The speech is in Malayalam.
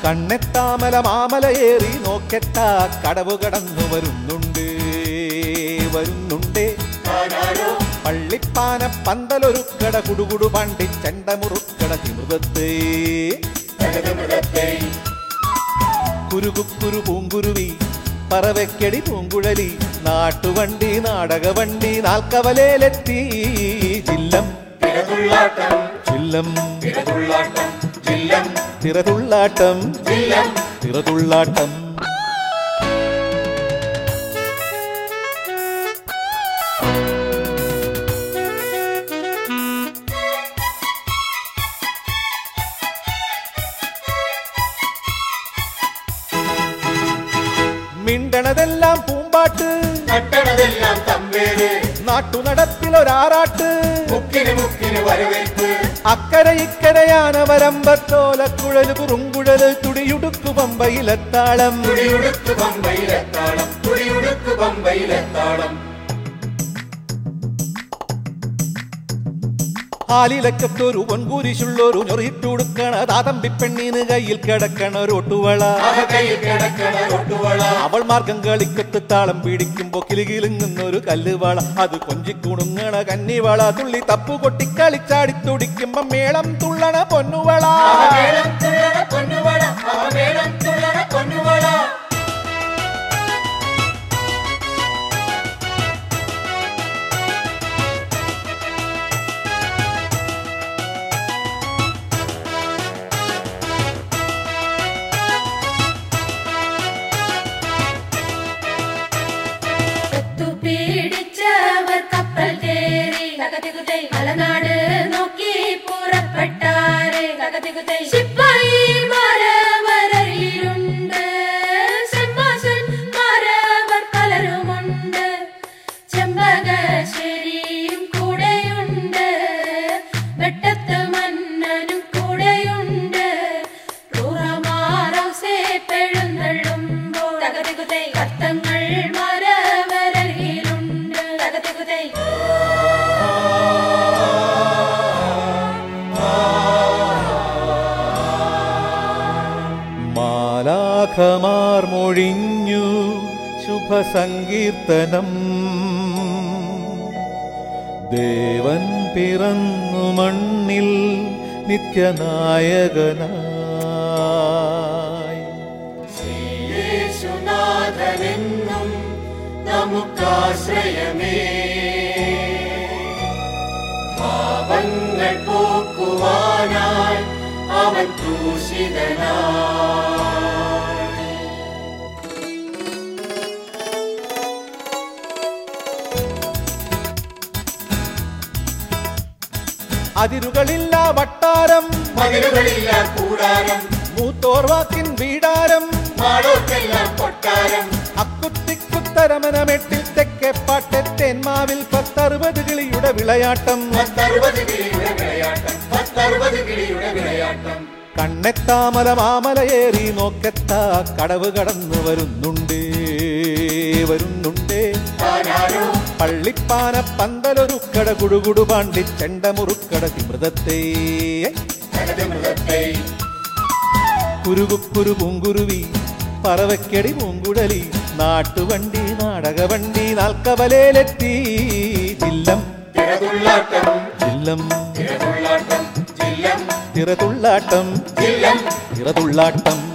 കണ്ണെത്താമല മാമലയേറി നോക്കെത്താ കടവ് കടന്നു വരുന്നുണ്ട് വരുന്നുണ്ടേ പള്ളിപ്പാന പന്തലൊരുക്കട കുടുകുടു പാണ്ടി ചെണ്ടമുറുക്കട തിമൃതത്തെ കുരുകുക്കുരു പൂങ്കുരുവി പറവയ്ക്കടി പൂങ്കുഴലി നാട്ടുവണ്ടി നാടകവണ്ടി നാൽക്കവലയിലെത്തി ചില്ലം തിരതുള്ളാട്ടം ചില്ലം തിരതുള്ളാട്ടം ജില്ലം തിറതുള്ളാട്ടം ജില്ലം തിറതുള്ളാട്ടം മിണ്ടണതെല്ലാം പൂമ്പാട്ട് കട്ടണതെല്ലാം തമ്പേര് നാട്ടുനടപ്പിലൊരാറാട്ട് മുക്കിന് മുക്കിന് വരവേൽപ്പ് അക്കരെ ഇക്കരയാന വരമ്പത്തോലക്കുഴല് കുറുങ്കുഴല് തുടിയുടുക്കു പമ്പയിലെത്താളം തുടിയുടുക്ക് പമ്പയിലെത്താളം തുടിയുടുക്ക് പമ്പയിലെത്താളം ആലിലക്കത്തൊരു പൊൻകുരിശുള്ളൊരു ഞൊറിയിട്ടുടുക്കണ താതമ്പി പെണ്ണീന് കയ്യിൽ കിടക്കണ ഒരൊട്ടുവള അവ കയ്യിൽ കിടക്കണ ഒട്ടുവള അവൾ മാർഗം കളിക്കത്ത് താളം പിടിക്കുമ്പോ കിലുകിലുങ്ങുന്നൊരു കല്ലുവള അത് കൊഞ്ചിക്കുണുങ്ങണ കന്നിവള തുള്ളി തപ്പു കൊട്ടി കളിച്ചാടി തുടിക്കുമ്പോ മേളം തുള്ളണ പൊന്നുവള മേളം തുള്ളണ പൊന്നുവള അവ മേളം തുള്ളണ പൊന്നുവള പിടിച്ചവർ കപ്പൽ കേറി തകതികുതൈ മലനാട് നോക്കി പുറപ്പെട്ടാരെ തകതികുതൈ ശിപ്പായി മാരവരയിലുണ്ട് സിംഹാസൻ മാരവർ പലരുമുണ്ട് ചെമ്പകശ്ശേരിയും കൂടെയുണ്ട് വെട്ടത്ത് മന്നനും കൂടെയുണ്ട് ക്രൂരമാറൗസേ പെഴുന്നള്ളുമ്പോൾ തകതികുതൈ കർത്തങ്ങൾ മരവരയിലുണ്ട് തകതികുതൈ മാലാഖമാർ മൊഴിഞ്ഞു ശുഭസങ്കീർത്തനം ദേവൻ പിറന്നു മണ്ണിൽ നിത്യനായകനായി യേശുനാഥനെന്നും നമുക്കാശ്രയമേ പാപങ്ങൾ പോക്കുവാനായി അവൻ ക്രൂശിതനായി അതിരുകളില്ല വട്ടാരം മതിലുകളില്ല കൂടാരം മൂത്തോർ വാക്കിൻ വീടാരം മാടോക്കെല്ലാം കൊട്ടാരം അക്കുത്തിക്കുത്തരമനമെട്ടിൽ തെക്കെ പാട്ടെ തെന്മാവിൽ പത്തറുപത് കിളിയുടെ വിളയാട്ടം പത്തറുപത് കിളിയുടെ വിളയാട്ടം പത്തറുപത് കിളിയുടെ വിളയാട്ടം കണ്ണെത്താമല മാമലയേറി നോക്കെത്താ കടവ് കടന്നു വരുന്നുണ്ട് വരുന്നുണ്ട് താനാരോ പള്ളിപ്പാന പന്തലൊരുക്കട കുടുകുടു പാണ്ടി ചെണ്ടമുറുക്കട തിമൃതത്തെ ജഗതിമൃതത്തെ കുരുകുക്കുരു പൂങ്കുരുവി പറവയ്ക്കടി പൂങ്കുഴലി നാട്ടുവണ്ടി നാടകവണ്ടി നാൽക്കവലയിലെത്തി ചില്ലം തിരതുള്ളാട്ടം ചില്ലം തിരതുള്ളാട്ടം ജില്ലം തിറതുള്ളാട്ടം ജില്ലം തിറതുള്ളാട്ടം